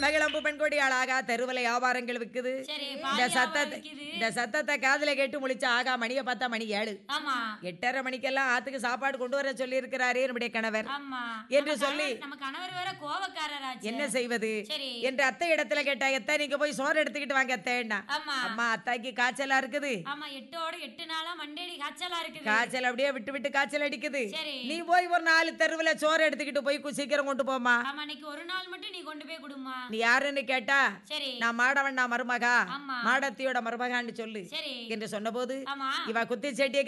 மகிழம்பு பெண்கொடி ஆளாகா தெருவில் வியாபாரங்கள் விக்குது சரி இந்த பால் சத்தத்தை வியாபாரம் விக்குது. இந்த சத்தத்தை காதுல கேட்டு முழிச்சா ஆகா மணியை பார்த்தா மணி ஏழு ஆமா எட்டரை மணிக்கெல்லாம் ஆத்துக்கு சாப்பாடு கொண்டு வர சொல்லி இருக்கிறாரே நம்முடைய கணவர் ஆமா என்று நம்ம சொல்லி கணவர்- நம்ம கணவர் வேற கோவக்காரராச்சு என்ன செய்வது சரி என்று அத்தை இடத்துல கேட்டா எத்த நீங்க போய் சோறு எடுத்துக்கிட்டு வாங்க அத்தைன்னா ஆமா அம்மா அத்தாய்க்கு காய்ச்சலா இருக்குது ஆமா எட்டோட எட்டு நாளா மண்டேடி காய்ச்சலா இருக்குது காய்ச்சல் அப்படியே விட்டு விட்டு காய்ச்சல் அடிக்குது சரி நீ போய் ஒரு நாலு தெருவுல சோறு எடுத்துக்கிட்டு போய் கு- சீக்கிரம் கொண்டு போமா ஆமா இன்னைக்கு ஒரு நாள் மட்டும் நீ கொண்டு போய் கொடுமா நீ யாருன்னு கேட்டா சரி நான் மாடவன் நான் மருமகா ஆமா மாடத்தியோட மருமகான்னு சொல்லு சரி என்று சொன்னபோது ஆமா இவ குத்தி செட்டியை